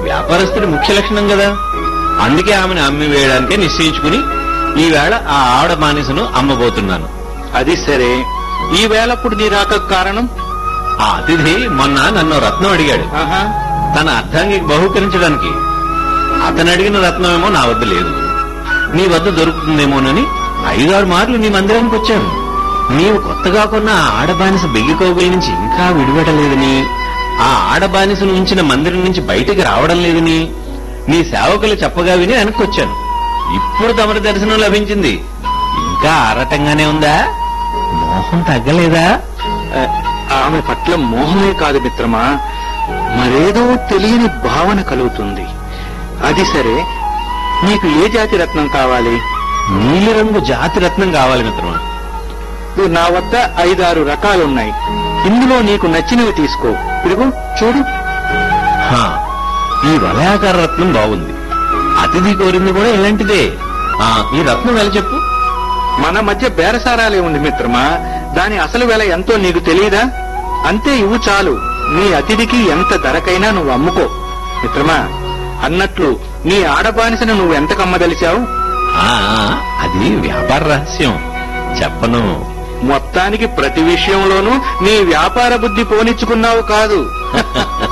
వ్యాపారస్తుడి ముఖ్య లక్షణం కదా అందుకే ఆమెను అమ్మి వేయడానికే నిశ్చయించుకుని ఈవేళ ఆ ఆవిడ మానిసను అమ్మబోతున్నాను అది సరే ఈ వేళప్పుడు నీ రాక కారణం ఆ అతిథి మొన్న నన్ను రత్నం అడిగాడు ఆహా తన అర్థాంగికి బహుకరించడానికి అతను అడిగిన రత్నమేమో నా వద్ద లేదు నీ వద్ద దొరుకుతుందేమోనని ఐదారు మార్లు నీ మందిరానికి వచ్చాను నీవు కొత్తగా కొన్న ఆ ఆడబానిస బెగ్గికోగుల నుంచి ఇంకా విడిపెట్టలేదని ఆ ఆడబానిసను ఉంచిన మందిరం నుంచి బయటికి రావడం లేదని నీ సేవకులు చెప్పగా విని వెనక్కొచ్చాను ఇప్పుడు తమరి దర్శనం లభించింది ఇంకా ఆరటంగానే ఉందా మోహం తగ్గలేదా ఆ, ఆమె పట్ల మోహమే కాదు మిత్రమా మరేదో తెలియని భావన కలుగుతుంది అది సరే నీకు ఏ జాతి రత్నం కావాలి నీలిరంగు జాతి రత్నం కావాలి మిత్రమా ఇప్పుడు నా వద్ద ఐదారు రకాలున్నాయి ఇందులో నీకు నచ్చినవి తీసుకో ఇదిగో చూడు హా, ఈ వలయాకార రత్నం బాగుంది అతిథి కోరింది కూడా ఇలాంటిదే ఆ, ఈ రత్నం ఎలా చెప్పు మన మధ్య బేరసారాలే ఉంది మిత్రమా దాని అసలు వెల ఎంతో నీకు తెలియదా అంతే ఇవ్వు చాలు నీ అతిథికి ఎంత ధరకైనా నువ్వు అమ్ముకో మిత్రమా అన్నట్లు నీ ఆడబానిసను నువ్వు ఎంత కమ్మదలిచావు ఆ, అది వ్యాపార రహస్యం చెప్పను మొత్తానికి ప్రతి విషయంలోనూ నీ వ్యాపార బుద్ధి పోనిచ్చుకున్నావు కాదు